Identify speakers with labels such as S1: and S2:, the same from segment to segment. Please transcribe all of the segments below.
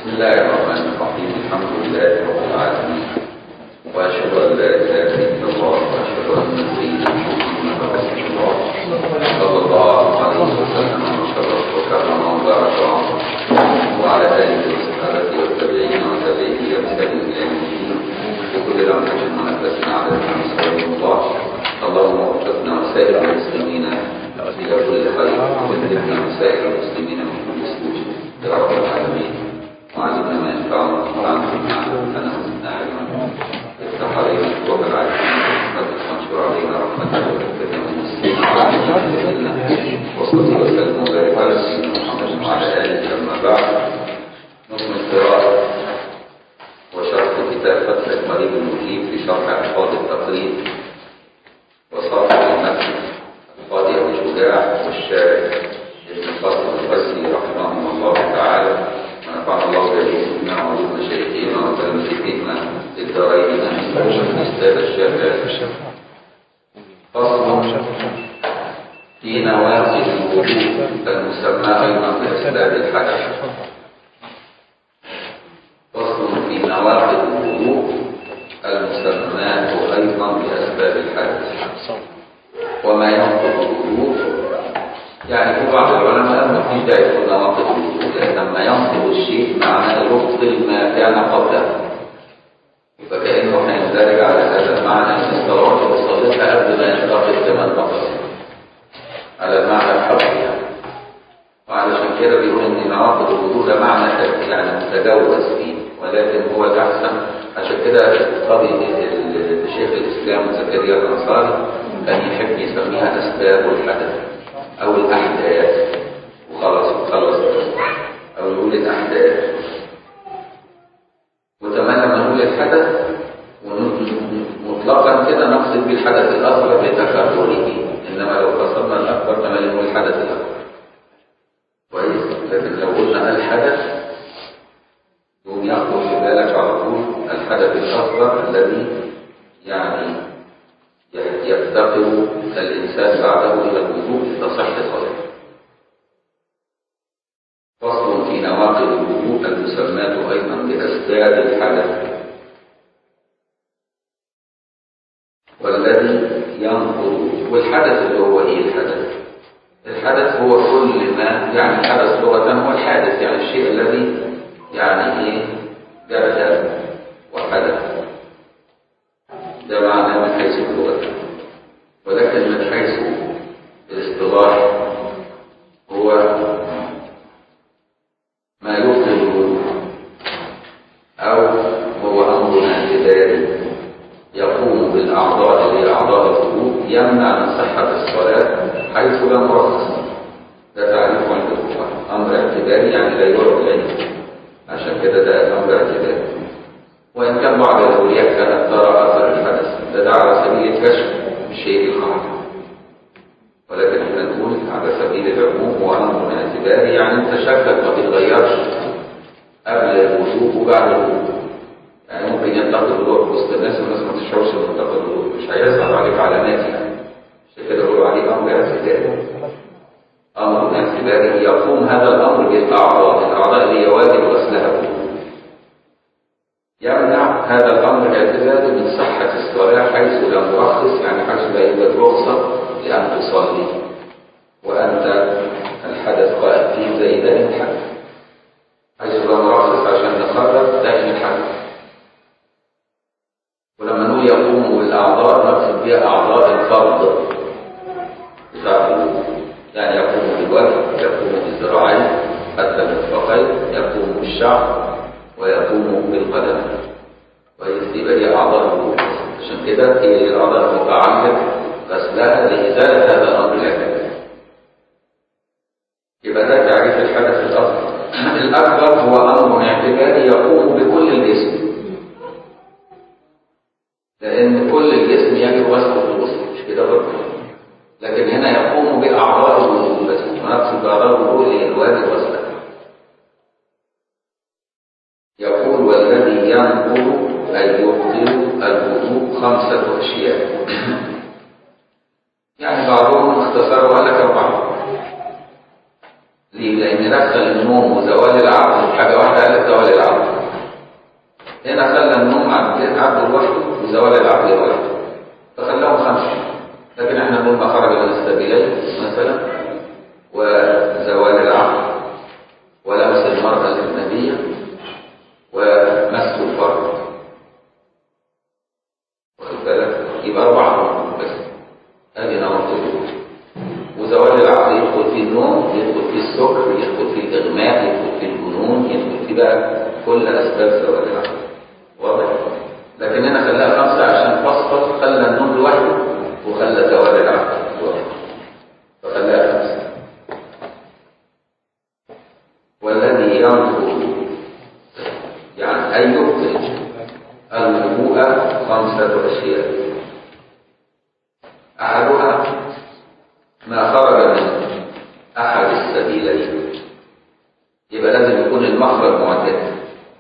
S1: بسم الله الرحمن الرحيم الحمد لله رب العالمين واشهد ان لا اله الا الله واشهد ان سيدنا محمدا رسول الله صلى الله عليه وسلم وشرف وكرم وبارك وعلى اله وصحبه والتابعين وتابعيه بسبيل الى يوم الدين بكل لمحه ونفس على نسال الله اللهم وفقنا وسائر المسلمين الى كل خير وجنبنا وسائر المسلمين من كل سوء يا رب العالمين وعلمنا ما ينفعنا وانفعنا بما علمتنا وزدنا علما افتح علينا ابواب العلم وانشر علينا رحمتك وبركتك من السماء وصلي وسلم وبارك على سيدنا محمد وعلى اله اما بعد نكمل القراءه وشرح كتاب فتح القريب المجيب في شرح احفاظ التقريب وصرح المسجد القاضي ابو شجاع والشارع ابن الفضل الغزي رحمهم الله تعالى ونفعنا الله بجهودنا وعلوم مشايخنا وتلامذتنا في الدارين امين الاستاذ الشافعي فصل في نواقض الوجود المسمى ايضا باسباب الحدث فصل في نواقض الوجود المسمات ايضا باسباب الحدث وما ينقض الوجود يعني في بعض العلماء ما في داعي يقول نواقض الوجود لان لما ينقض الشيء معناه يبطل ما كان قبله فكانه هيندرج على هذا المعنى ان الصلاه وصلتها قبل ما ينتقل كما نقص على المعنى الحرفي يعني وعلشان كده بيقول ان نواقض الوجود ده معنى يعني متجوز فيه ولكن هو الاحسن عشان كده قضي الشيخ الاسلام زكريا الانصاري كان يحب يسميها اسباب الحدث او الاحداث وخلاص وخلص او يقول الاحداث وكمان لما نقول الحدث مطلقا كده نقصد بالحدث الاصغر لتكرره انما لو قصدنا الاكبر كما نقول الحدث الاكبر كويس لكن لو قلنا الحدث يقوم يخطر في بالك على طول الحدث الاصغر الذي يعني يفتقر الإنسان بعده إلى الوضوء لتصح صلاته. فصل في نواقض الوضوء المسماة أيضا بأسباب الحدث والذي ينقض والحدث اللي هو إيه الحدث؟ الحدث هو كل ما يعني حدث لغة هو الحادث يعني الشيء الذي يعني إيه جرى وحدث ده معناه من حيث اللغة ولكن من حيث الاصطلاح هو ما يبطل الوضوء أو هو أمر اعتباري يقوم بالأعضاء اللي هي أعضاء الوضوء يمنع من صحة الصلاة حيث لا مرخص ده تعريف عند الفقهاء أمر اعتباري يعني لا يرى العلم عشان كده ده أمر اعتباري وإن كان بعض الأولياء كانت ترى أثر الحدث ده, ده على سبيل الكشف الشيء الخاطئ ولكن احنا نقول على سبيل العموم هو أمر اعتباري يعني أنت شكلك ما بيتغيرش قبل الوضوء وبعد الوضوء يعني ممكن ينتقل الوضوء في وسط الناس والناس ما تشعرش انه انتقل الوضوء مش هيظهر عليك علامات يعني عشان كده بيقولوا عليه أمر اعتباري أمر اعتباري يقوم هذا الأمر بالأعضاء الأعضاء اللي هي واجب غسلها يمنع هذا الأمر الاعتزال من صحة الصلاة حيث لا مرخص يعني حيث لا يوجد رخصة لأن تصلي وأنت الحدث قائم فيه زي دائم الحدث حيث لا مرخص عشان نخرج دائم الحدث ولما نقول يقوم بالأعضاء نقصد بها أعضاء الفرض بتاع يعني يقوم بالوجه يقوم بالذراعين حتى المرفقين يقوم بالشعر ويقوم بالقدم كويس يبقى هي اعضاء الوضوء عشان كده هي الاعضاء المتعلق غسلها لازاله هذا الامر الاعتباري يبقى ده تعريف الحدث الاصغر الاكبر هو امر اعتباري يقوم بكل الجسم لان كل الجسم يجب غسله بالغسل مش كده برضه لكن هنا يقوم باعضاء الوضوء بس ونقصد باعضاء الوضوء اللي الواجب غسلها يقول والذي ينقض أي يبطل الوضوء خمسة أشياء يعني بعضهم اختصروا وقال لك أربعة ليه؟ لأن دخل النوم وزوال العقل في حاجة واحدة قال لك زوال ولمس المرأة الأجنبية ومس الفرد واخد بالك يبقى أربعة نوع بس هذه نوع وزوال العقل يدخل فيه النوم يدخل فيه السكر يدخل فيه الإغماء يدخل فيه الجنون يدخل فيه بقى كل أسباب زوال العقل واضح لكن هنا خلاها خمسة عشان فصل خلى النوم لوحده وخلى زوال العقل لوحده فخلاها خمسة والذي ينقض يعني أن يبطل الوضوء خمسة أشياء أحدها ما خرج من أحد السبيلين يبقى لازم يكون المخرج معتدل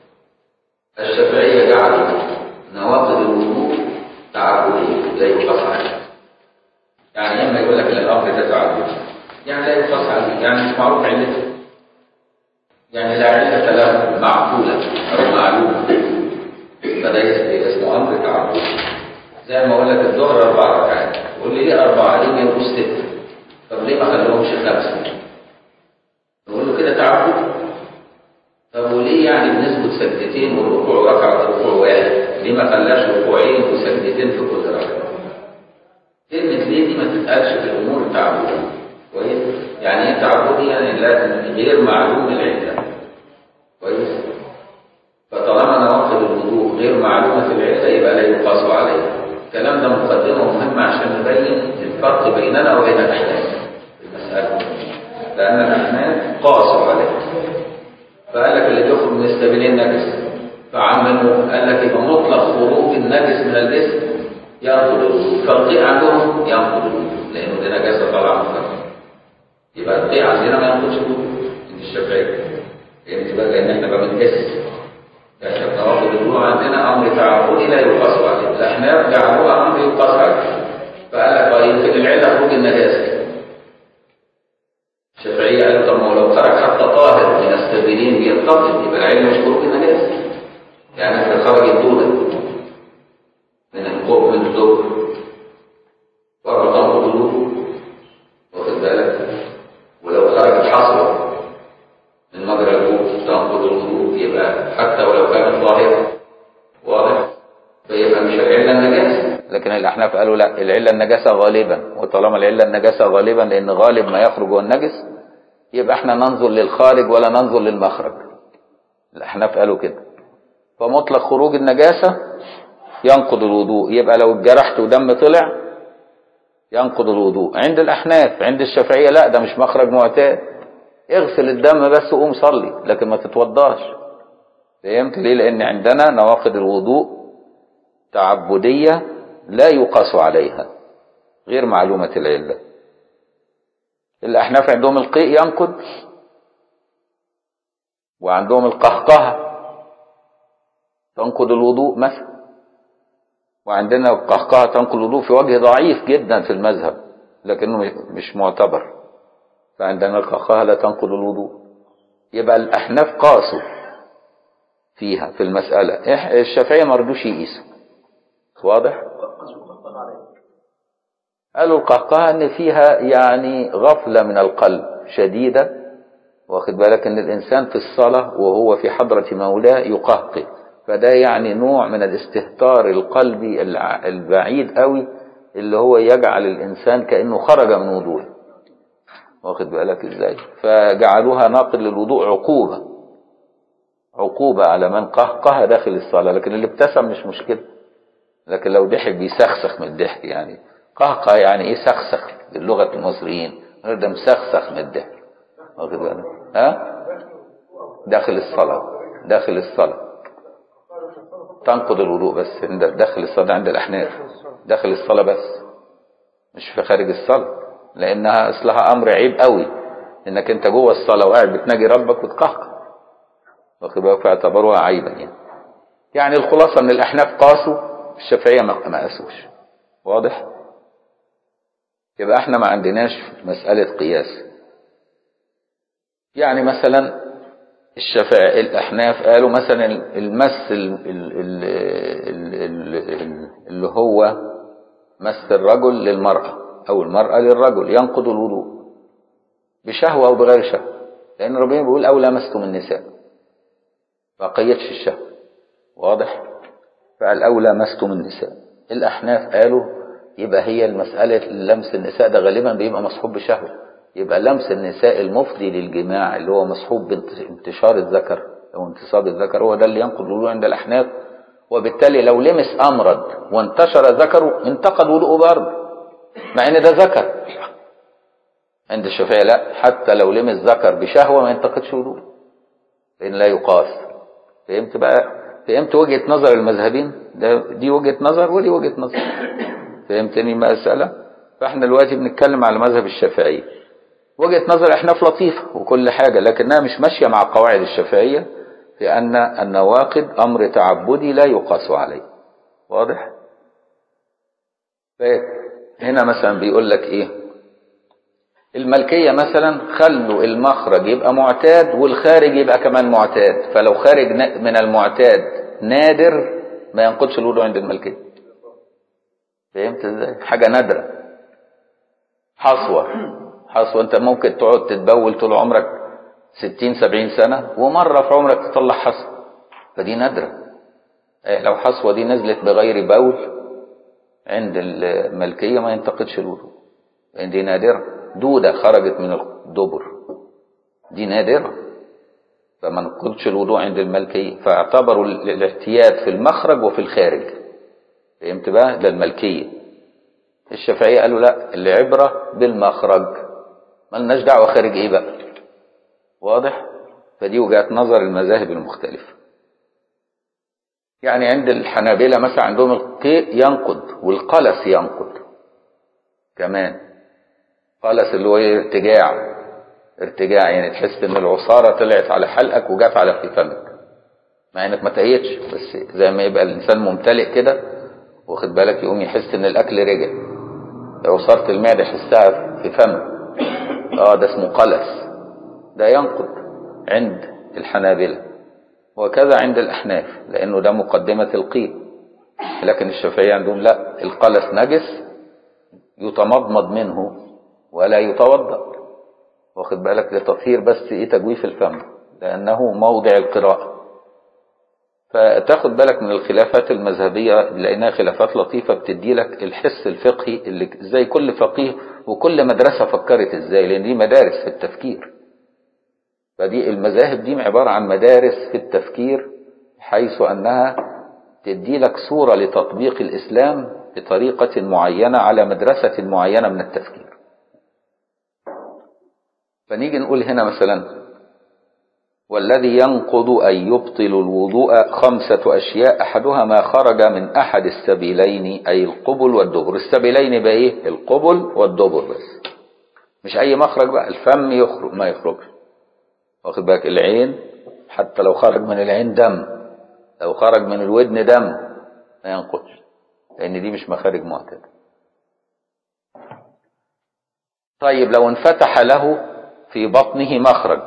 S1: الشافعية جعلوا نواقض الوضوء تعبدية لا يقاس عليه يعني إما يقول لك الأمر ده تعبدي يعني لا يقاس عليه يعني مش معروف علته يعني لا علة له معقولة أو معلومة فده اسمه أمر تعبدي زي ما أقول لك الظهر أربع ركعات قول لي ليه أربعة ليه بيبقوا ستة طب ليه ما خلوهمش خمسة نقول له كده تعبد طب وليه يعني بنسبة سجدتين والركوع ركعة والركوع واحد ليه ما خلاش ركوعين وسجدتين في كل ركعة كلمة ليه دي ما تتقالش في الأمور التعبدية كويس يعني ايه تعبدي يعني لا غير معلوم العلة كويس فطالما نواقض الوضوء غير معلومة العلة يبقى لا يقاس عليها الكلام ده مقدمة مهمة عشان نبين الفرق بيننا وبين الأحناف في المسألة لأن الأحناف قاسوا عليه فقال لك اللي بيخرج من السبيلين نجس فعملوا قال لك يبقى مطلق خروج النجس من الجسم ينقض الوضوء فالقيء عندهم ينقض الوضوء لأنه دي نجاسة طالعة من الفرق يبقى القيء عندنا ما ينقضش الوضوء عند الشافعية يعني بقى لأن احنا بقى بنجس احنا بنواخد الوضوء عندنا أمر تعبدي لا يقاس عليه الأحناف جعلوها أمر يقاس عليه فقال لك طيب في العلة خروج النجاسة الشافعية قالوا طب ما هو لو خرج حتى طاهر من السبيلين بينتقد يبقى العلة مش خروج النجاسة يعني احنا خرج الدودة من القرب من الزوج برضه تنقض الوضوء واخد بالك ولو خرجت حصوة من مجرى البول تنقض الوضوء يبقى حتى ولو كانت ظاهرة واضح فيبقى مش العلة النجاسة
S2: لكن الأحناف قالوا لا العلة النجاسة غالبا وطالما العلة النجاسة غالبا لأن غالب ما يخرج هو النجس يبقى احنا ننظر للخارج ولا ننظر للمخرج الأحناف قالوا كده فمطلق خروج النجاسة ينقض الوضوء يبقى لو اتجرحت ودم طلع ينقض الوضوء عند الأحناف عند الشافعية لا ده مش مخرج معتاد اغسل الدم بس وقوم صلي لكن ما تتوضاش فهمت ليه لأن عندنا نواقض الوضوء تعبدية لا يقاس عليها غير معلومة العلة الأحناف عندهم القيء ينقض وعندهم القهقهة تنقض الوضوء مثلا وعندنا القهقهة تنقض الوضوء في وجه ضعيف جدا في المذهب لكنه مش معتبر فعندنا القهقهة لا تنقض الوضوء يبقى الأحناف قاسوا فيها في المسألة الشافعية ما رضوش يقيسوا واضح؟ قالوا القهقهة ان فيها يعني غفلة من القلب شديدة واخد بالك ان الانسان في الصلاة وهو في حضرة مولاه يقهقه فده يعني نوع من الاستهتار القلبي البعيد قوي اللي هو يجعل الانسان كأنه خرج من وضوءه واخد بالك ازاي فجعلوها ناقض للوضوء عقوبة عقوبة على من قهقه داخل الصلاة لكن اللي ابتسم مش مشكلة لكن لو ضحك بيسخسخ من الضحك يعني قهقه يعني ايه سخسخ باللغة المصريين ده مسخسخ من الضحك واخد بالك ها داخل الصلاة داخل الصلاة تنقض الوضوء بس عند داخل الصلاة عند الأحناف داخل الصلاة بس مش في خارج الصلاة لأنها أصلها أمر عيب قوي إنك أنت جوه الصلاة وقاعد بتناجي ربك وتقهقه واخد بالك فاعتبروها عيبا يعني يعني الخلاصة إن الأحناف قاسوا الشافعية ما قاسوش واضح يبقى احنا ما عندناش مسألة قياس يعني مثلا الشفاء الأحناف قالوا مثلا المس اللي هو مس الرجل للمرأة أو المرأة للرجل ينقض الوضوء بشهوة أو بغير شهوة لأن ربنا بيقول أو لمستم النساء ما قيدش الشهوة واضح فقال أو لمستم النساء الأحناف قالوا يبقى هي المسألة لمس النساء ده غالبا بيبقى مصحوب بشهوة يبقى لمس النساء المفضي للجماع اللي هو مصحوب بانتشار الذكر أو انتصاب الذكر هو ده اللي ينقض الوضوء عند الأحناف وبالتالي لو لمس أمرض وانتشر ذكره انتقد وضوءه برضه مع إن ده ذكر عند الشافعية لا حتى لو لمس ذكر بشهوة ما ينتقدش وضوءه لأن لا يقاس فهمت بقى فهمت وجهة نظر المذهبين ده دي وجهة نظر ودي وجهة نظر فهمتني المسألة فاحنا دلوقتي بنتكلم على مذهب الشافعية وجهة نظر احناف لطيفة وكل حاجة لكنها مش ماشية مع قواعد الشافعية في أن النواقد أمر تعبدي لا يقاس عليه واضح هنا مثلا بيقول لك ايه الملكية مثلا خلوا المخرج يبقى معتاد والخارج يبقى كمان معتاد فلو خارج من المعتاد نادر ما ينقضش الوضوء عند الملكية فهمت ازاي حاجة نادرة حصوة حصوة انت ممكن تقعد تتبول طول عمرك ستين سبعين سنة ومرة في عمرك تطلع حصوة فدي نادرة لو حصوة دي نزلت بغير بول عند الملكية ما ينتقدش الوضوء دي نادرة دودة خرجت من الدبر دي نادرة فما نقضش الوضوء عند الملكية فاعتبروا الاحتياط في المخرج وفي الخارج فهمت بقى ده الملكية الشافعية قالوا لا العبرة بالمخرج ملناش دعوة خارج ايه بقى واضح فدي وجهات نظر المذاهب المختلفة يعني عند الحنابلة مثلا عندهم القيء ينقض والقلس ينقض كمان قلس اللي هو ارتجاع ارتجاع يعني تحس ان العصارة طلعت على حلقك وجات على في فمك مع انك ما تهيتش بس زي ما يبقى الانسان ممتلئ كده واخد بالك يقوم يحس ان الاكل رجع عصارة المعدة يحسها في فمه اه ده اسمه قلس ده ينقض عند الحنابلة وكذا عند الأحناف لأنه ده مقدمة القيء لكن الشافعية عندهم لا القلس نجس يتمضمض منه ولا يتوضأ واخد بالك لتطهير بس ايه تجويف الفم لأنه موضع القراءة فتاخد بالك من الخلافات المذهبية لأنها خلافات لطيفة بتدي لك الحس الفقهي اللي ازاي كل فقيه وكل مدرسة فكرت ازاي لأن دي مدارس في التفكير فدي المذاهب دي عبارة عن مدارس في التفكير حيث أنها تدي لك صورة لتطبيق الإسلام بطريقة معينة على مدرسة معينة من التفكير فنيجي نقول هنا مثلا والذي ينقض أن يبطل الوضوء خمسة أشياء أحدها ما خرج من أحد السبيلين أي القبل والدبر السبيلين بقى إيه القبل والدبر بس مش أي مخرج بقى الفم يخرج ما يخرجش واخد بالك العين حتى لو خرج من العين دم لو خرج من الودن دم ما ينقضش لأن دي مش مخارج معتادة طيب لو انفتح له في بطنه مخرج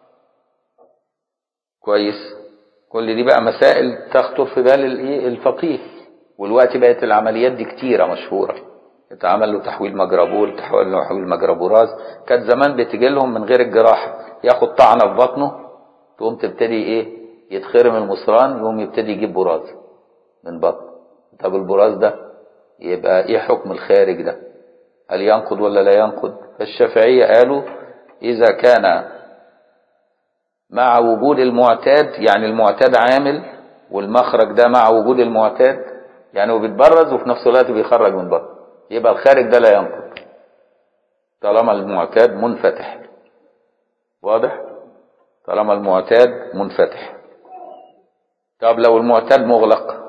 S2: كويس كل دي بقى مسائل تخطر في بال الفقيه والوقت بقت العمليات دي كتيرة مشهورة يتعمل له تحويل مجربول تحويل له تحويل مجربوراز كانت زمان بتجي لهم من غير الجراحة ياخد طعنة في بطنه تقوم تبتدي ايه يتخرم المصران يقوم يبتدي يجيب براز من بطنه طب البراز ده يبقى ايه حكم الخارج ده هل ينقض ولا لا ينقض فالشافعية قالوا إذا كان مع وجود المعتاد يعني المعتاد عامل والمخرج ده مع وجود المعتاد يعني هو بيتبرز وفي نفس الوقت بيخرج من بطن يبقى الخارج ده لا ينقض طالما المعتاد منفتح واضح طالما المعتاد منفتح طب لو المعتاد مغلق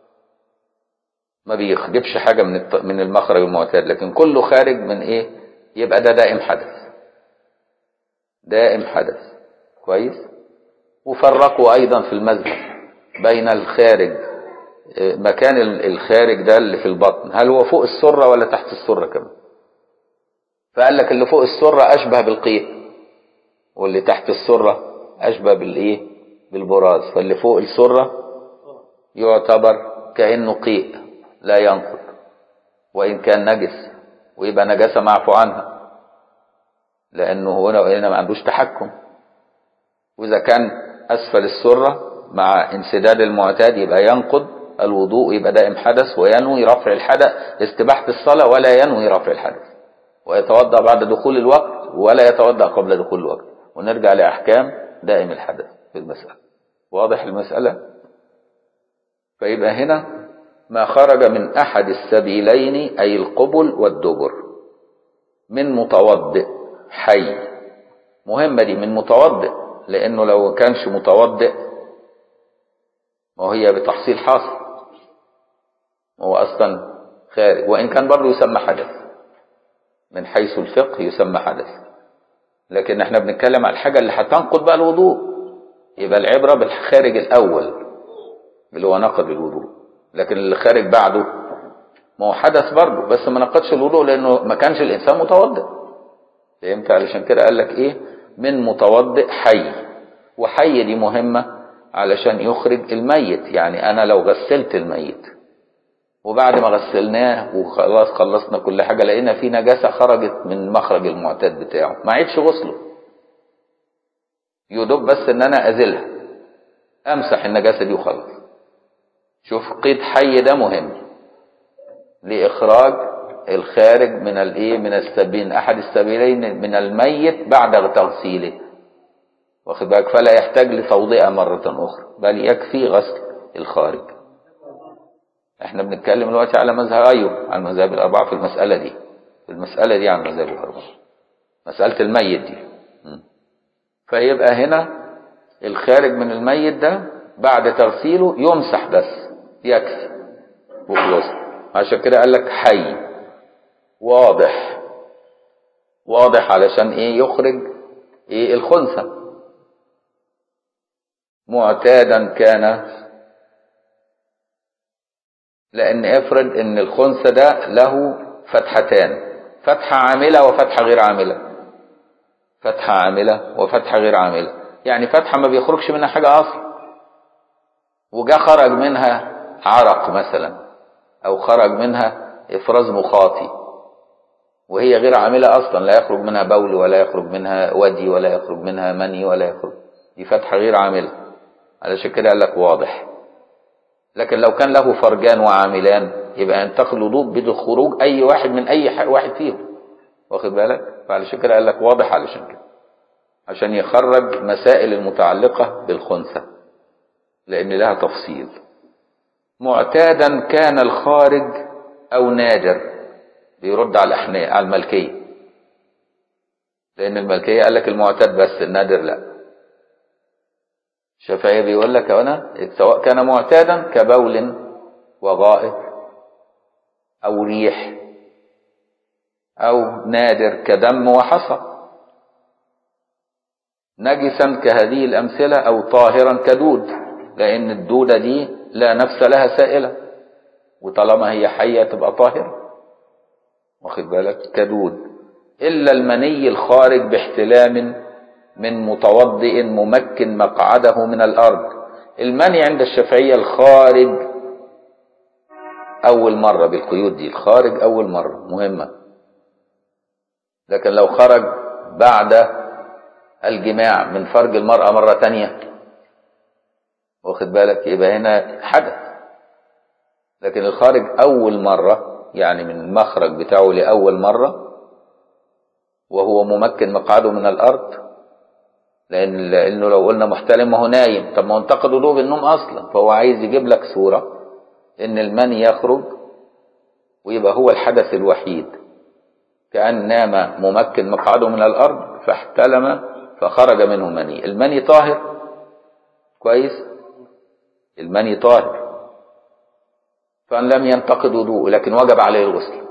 S2: ما بيخرجش حاجة من من المخرج المعتاد لكن كله خارج من ايه يبقى ده دائم حدث دائم حدث كويس وفرقوا ايضا في المذهب بين الخارج مكان الخارج ده اللي في البطن هل هو فوق السرة ولا تحت السرة كمان فقال لك اللي فوق السرة اشبه بالقيء واللي تحت السرة اشبه بالايه بالبراز فاللي فوق السرة يعتبر كأنه قيء لا ينقض وإن كان نجس ويبقى نجاسة معفو عنها لأنه هنا هنا ما عندوش تحكم وإذا كان أسفل السرة مع انسداد المعتاد يبقى ينقض الوضوء يبقى دائم حدث وينوي رفع الحدث استباحة الصلاة ولا ينوي رفع الحدث ويتوضأ بعد دخول الوقت ولا يتوضأ قبل دخول الوقت ونرجع لأحكام دائم الحدث في المسألة واضح المسألة فيبقى هنا ما خرج من أحد السبيلين أي القبل والدبر من متوضئ حي مهمة دي من متوضئ لأنه لو كانش متوضئ وهي بتحصيل حاصل هو أصلا خارج وإن كان برضه يسمى حدث من حيث الفقه يسمى حدث لكن احنا بنتكلم على الحاجة اللي هتنقض بقى الوضوء يبقى العبرة بالخارج الأول اللي هو نقض الوضوء لكن اللي خارج بعده ما هو حدث برضه بس ما نقضش الوضوء لأنه ما كانش الإنسان متوضئ فهمت علشان كده قال لك إيه من متوضئ حي وحي دي مهمة علشان يخرج الميت يعني أنا لو غسلت الميت وبعد ما غسلناه وخلاص خلصنا كل حاجة لقينا في نجاسة خرجت من مخرج المعتاد بتاعه ما عيدش غسله يدوب بس ان انا ازيلها امسح النجاسة دي وخلاص شوف قيد حي ده مهم لاخراج الخارج من الايه من السبيل احد السبيلين من الميت بعد تغسيله واخد بالك فلا يحتاج لتوضئة مرة اخرى بل يكفي غسل الخارج احنا بنتكلم دلوقتي على مذهب ايوب على المذاهب الاربعه في المساله دي في المساله دي عن المذاهب الاربعه مساله الميت دي م. فيبقى هنا الخارج من الميت ده بعد تغسيله يمسح بس يكفي وخلاص عشان كده قال لك حي واضح واضح علشان ايه يخرج ايه الخنثى معتادا كان لأن افرض إن الخنثى ده له فتحتان فتحة عاملة وفتحة غير عاملة فتحة عاملة وفتحة غير عاملة يعني فتحة ما بيخرجش منها حاجة أصلا وجا خرج منها عرق مثلا أو خرج منها إفراز مخاطي وهي غير عاملة أصلا لا يخرج منها بول ولا يخرج منها ودي ولا يخرج منها مني ولا يخرج دي فتحة غير عاملة علشان كده قال لك واضح لكن لو كان له فرجان وعاملان يبقى ينتقل الوضوء بخروج اي واحد من اي واحد فيهم واخد بالك فعلشان كده قال لك واضح علشان كده عشان يخرج مسائل المتعلقة بالخنثى لان لها تفصيل معتادا كان الخارج او نادر بيرد على الاحناء على الملكية لان الملكية قال لك المعتاد بس النادر لا الشافعية بيقول لك هنا سواء كان معتادا كبول وغائط أو ريح أو نادر كدم وحصى نجسا كهذه الأمثلة أو طاهرا كدود لأن الدودة دي لا نفس لها سائلة وطالما هي حية تبقى طاهرة واخد بالك كدود إلا المني الخارج باحتلام من متوضئ ممكن مقعده من الأرض المني عند الشافعية الخارج أول مرة بالقيود دي الخارج أول مرة مهمة لكن لو خرج بعد الجماع من فرج المرأة مرة تانية واخد بالك يبقى هنا حدث لكن الخارج أول مرة يعني من المخرج بتاعه لأول مرة وهو ممكن مقعده من الأرض لان لانه لو قلنا محتلم ما هو نايم طب ما هو انتقد وضوء بالنوم اصلا فهو عايز يجيب لك صوره ان المني يخرج ويبقى هو الحدث الوحيد كان نام ممكن مقعده من الارض فاحتلم فخرج منه مني المني طاهر كويس المني طاهر فان لم ينتقد وضوء لكن وجب عليه الغسل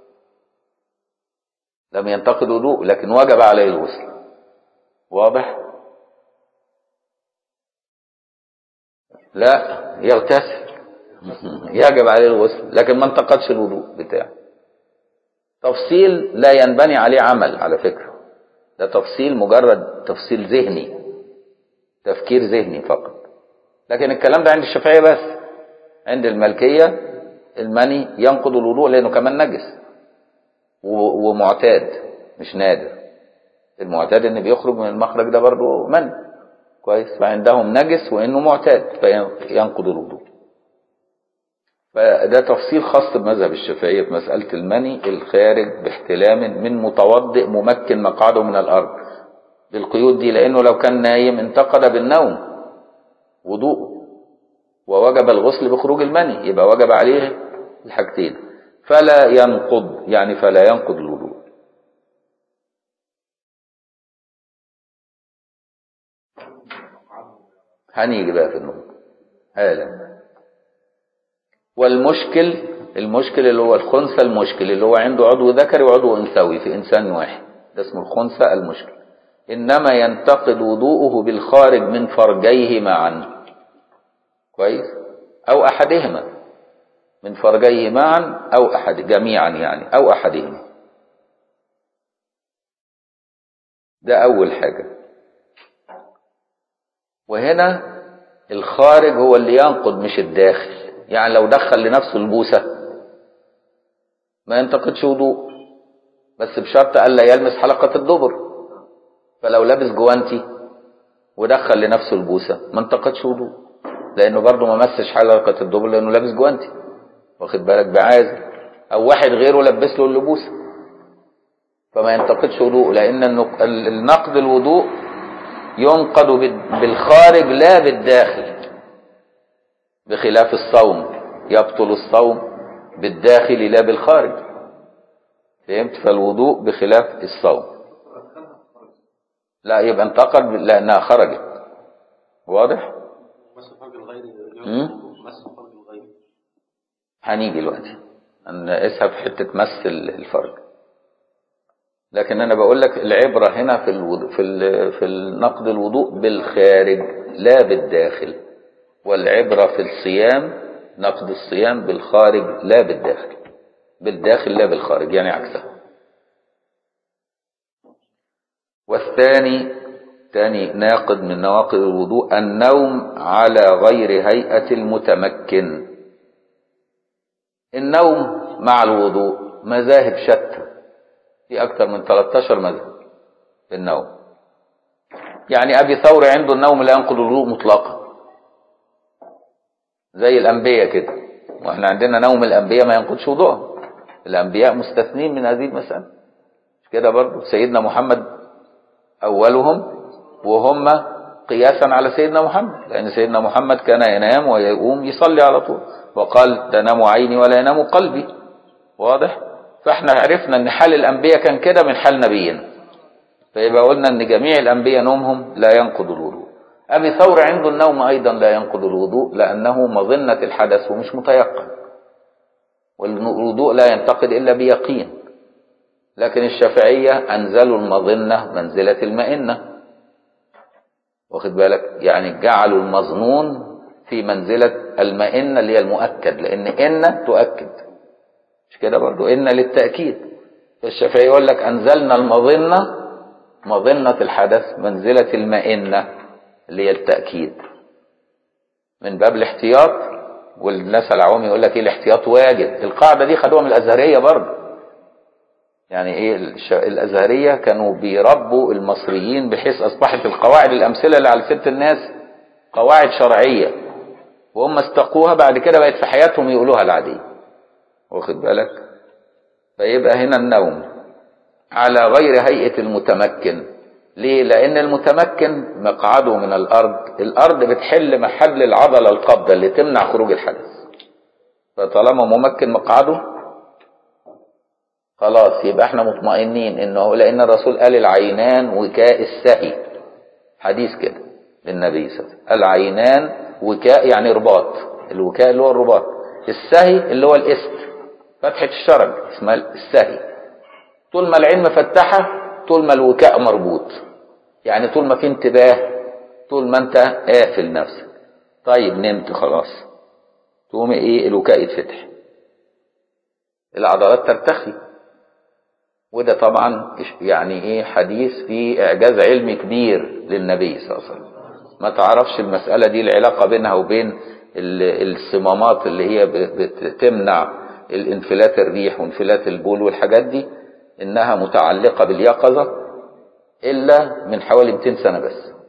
S2: لم ينتقد وضوء لكن وجب عليه الغسل واضح لا يغتسل يجب عليه الغسل لكن ما انتقدش الوضوء بتاعه تفصيل لا ينبني عليه عمل على فكرة ده تفصيل مجرد تفصيل ذهني تفكير ذهني فقط لكن الكلام ده عند الشافعية بس عند الملكية المني ينقض الوضوء لأنه كمان نجس ومعتاد مش نادر المعتاد ان بيخرج من المخرج ده برضه من كويس فعندهم نجس وانه معتاد فينقض الوضوء فده تفصيل خاص بمذهب الشافعية في مسألة المني الخارج باحتلام من متوضئ ممكن مقعده من الأرض بالقيود دي لأنه لو كان نايم انتقد بالنوم وضوءه ووجب الغسل بخروج المني يبقى وجب عليه الحاجتين فلا ينقض يعني فلا ينقض الوضوء هنيجي بقى في النقطة هذا والمشكل المشكل اللي هو الخنثى المشكل اللي هو عنده عضو ذكري وعضو انثوي في انسان واحد ده اسمه الخنثى المشكل انما ينتقد وضوءه بالخارج من فرجيه معا كويس او احدهما من فرجيه معا او احد جميعا يعني او احدهما ده اول حاجه وهنا الخارج هو اللي ينقض مش الداخل يعني لو دخل لنفسه البوسة ما ينتقدش وضوء بس بشرط ألا يلمس حلقة الدبر فلو لابس جوانتي ودخل لنفسه البوسة ما انتقدش وضوء لأنه برضه ما مسش حلقة الدبر لأنه لابس جوانتي واخد بالك بعازل أو واحد غيره لبس له اللبوسة فما ينتقدش وضوء لأن النقد الوضوء ينقض بالخارج لا بالداخل بخلاف الصوم يبطل الصوم بالداخل لا بالخارج فهمت فالوضوء بخلاف الصوم لا يبقى انتقد لانها خرجت واضح
S3: مس فرج الغير
S2: مم؟
S3: مس فرج الغير
S2: هنيجي دلوقتي نقيسها في حته مس الفرج لكن انا بقول لك العبره هنا في الوضوء في ال- في النقد الوضوء بالخارج لا بالداخل والعبره في الصيام نقد الصيام بالخارج لا بالداخل بالداخل لا بالخارج يعني عكسها والثاني ثاني ناقض من نواقض الوضوء النوم على غير هيئة المتمكن النوم مع الوضوء مذاهب شتى في أكثر من 13 مذهب في النوم يعني أبي ثور عنده النوم لا ينقض الوضوء مطلقا زي الأنبياء كده وإحنا عندنا نوم الأنبياء ما ينقضش وضوءهم الأنبياء مستثنين من هذه المسألة مش كده برضه سيدنا محمد أولهم وهم قياسا على سيدنا محمد لأن سيدنا محمد كان ينام ويقوم يصلي على طول وقال تنام عيني ولا ينام قلبي واضح فاحنا عرفنا ان حال الانبياء كان كده من حال نبينا فيبقى قلنا ان جميع الانبياء نومهم لا ينقض الوضوء ابي ثور عنده النوم ايضا لا ينقض الوضوء لانه مظنه الحدث ومش متيقن والوضوء لا ينتقد الا بيقين لكن الشافعيه انزلوا المظنه منزله المئنه واخد بالك يعني جعلوا المظنون في منزله المئنه اللي هي المؤكد لان ان تؤكد مش كده برضو إن للتأكيد فالشافعي يقول لك أنزلنا المظنة مظنة الحدث منزلة المئنة اللي هي التأكيد من باب الاحتياط والناس العوام يقول لك ايه الاحتياط واجب القاعدة دي خدوها من الأزهرية برضو يعني ايه الش- الأزهرية كانوا بيربوا المصريين بحيث أصبحت القواعد الأمثلة اللي على ست الناس قواعد شرعية وهم استقوها بعد كده بقت في حياتهم يقولوها العادية واخد بالك فيبقى هنا النوم على غير هيئة المتمكن ليه لأن المتمكن مقعده من الأرض الأرض بتحل محل العضلة القابضة اللي تمنع خروج الحدث فطالما ممكن مقعده خلاص يبقى احنا مطمئنين انه لان الرسول قال العينان وكاء السهي حديث كده للنبي صلى الله عليه وسلم العينان وكاء يعني رباط الوكاء اللي هو الرباط السهي اللي هو الاست فتحة الشرج اسمها السهي طول ما العين مفتحة طول ما الوكاء مربوط يعني طول ما في انتباه طول ما انت قافل نفسك طيب نمت خلاص تقوم ايه الوكاء يتفتح العضلات ترتخي وده طبعا يعني ايه حديث فيه اعجاز علمي كبير للنبي صلى الله عليه وسلم ما تعرفش المسألة دي العلاقة بينها وبين ال- الصمامات اللي هي ب- بتمنع الانفلات الريح وانفلات البول والحاجات دي انها متعلقة باليقظة الا من حوالي 200 سنة بس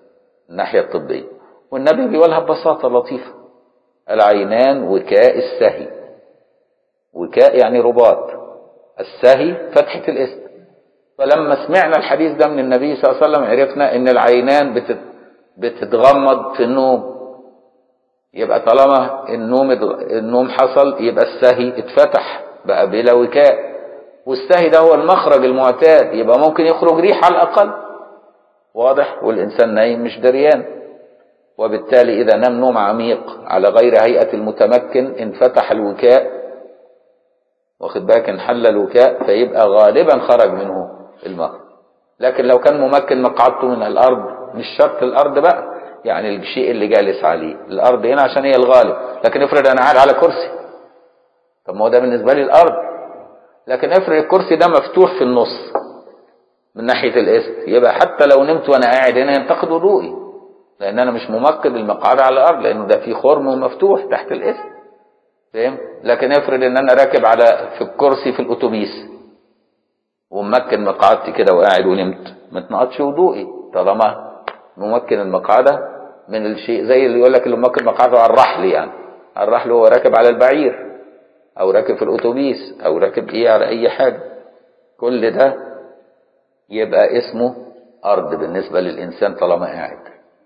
S2: الناحية الطبية والنبي بيقولها ببساطة لطيفة العينان وكاء السهي وكاء يعني رباط السهي فتحة الاسم فلما سمعنا الحديث ده من النبي صلى الله عليه وسلم عرفنا ان العينان بتت بتتغمض في النوم يبقى طالما النوم النوم حصل يبقى السهي اتفتح بقى بلا وكاء والسهي ده هو المخرج المعتاد يبقى ممكن يخرج ريح على الاقل واضح والانسان نايم مش دريان وبالتالي اذا نام نوم عميق على غير هيئه المتمكن انفتح الوكاء واخد بالك انحل الوكاء فيبقى غالبا خرج منه المخرج لكن لو كان ممكن مقعدته من الارض مش شرط الارض بقى يعني الشيء اللي جالس عليه الارض هنا عشان هي الغالب لكن افرض انا قاعد على كرسي طب ما هو ده بالنسبه لي الارض لكن افرض الكرسي ده مفتوح في النص من ناحيه الاسم يبقى حتى لو نمت وانا قاعد هنا ينتقد وضوئي لان انا مش ممكن المقعد على الارض لانه ده في خرم مفتوح تحت الاسم فاهم لكن افرض ان انا راكب على في الكرسي في الاتوبيس وممكن مقعدتي كده وقاعد ونمت ما تنقضش وضوئي طالما ممكن المقعده من الشيء زي اللي يقول لك اللي ممكن مقعده على الرحل يعني على الرحل هو راكب على البعير او راكب في الاتوبيس او راكب ايه على اي حاجه كل ده يبقى اسمه ارض بالنسبه للانسان طالما قاعد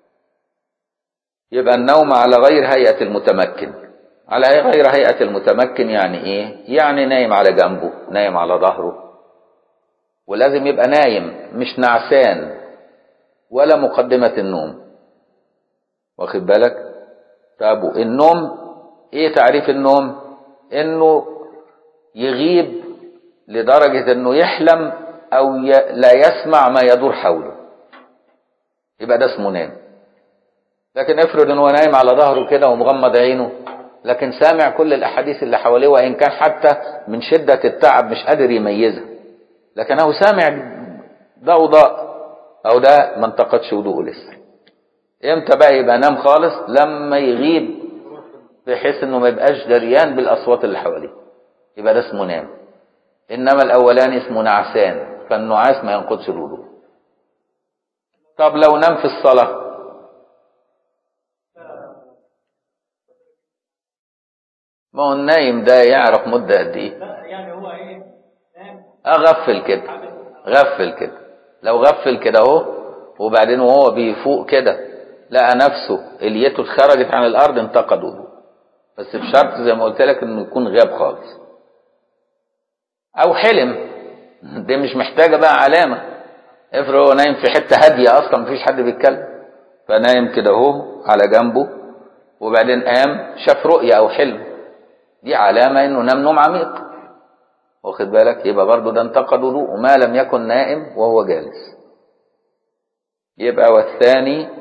S2: يبقى النوم على غير هيئه المتمكن على غير هيئه المتمكن يعني ايه يعني نايم على جنبه نايم على ظهره ولازم يبقى نايم مش نعسان ولا مقدمه النوم واخد بالك طب النوم ايه تعريف النوم انه يغيب لدرجة انه يحلم او ي... لا يسمع ما يدور حوله يبقى ده اسمه نام لكن افرض انه نايم على ظهره كده ومغمض عينه لكن سامع كل الاحاديث اللي حواليه وان كان حتى من شدة التعب مش قادر يميزها لكنه سامع ضوضاء او ده ما انتقدش وضوءه لسه امتى بقى يبقى نام خالص لما يغيب بحيث انه ما يبقاش دريان بالاصوات اللي حواليه يبقى ده اسمه نام انما الاولاني اسمه نعسان فالنعاس ما ينقضش الوضوء طب لو نام في الصلاه ما هو النايم ده يعرف مده قد ايه
S3: يعني هو ايه نام
S2: اغفل كده غفل كده لو غفل كده اهو وبعدين وهو بيفوق كده لقى نفسه اليته خرجت عن الارض انتقد وضوء بس بشرط زي ما قلت لك انه يكون غاب خالص او حلم دي مش محتاجه بقى علامه افرض هو نايم في حته هاديه اصلا مفيش حد بيتكلم فنايم كده اهو على جنبه وبعدين قام شاف رؤيه او حلم دي علامه انه نام نوم عميق واخد بالك يبقى برضه ده انتقد وضوءه ما لم يكن نائم وهو جالس يبقى والثاني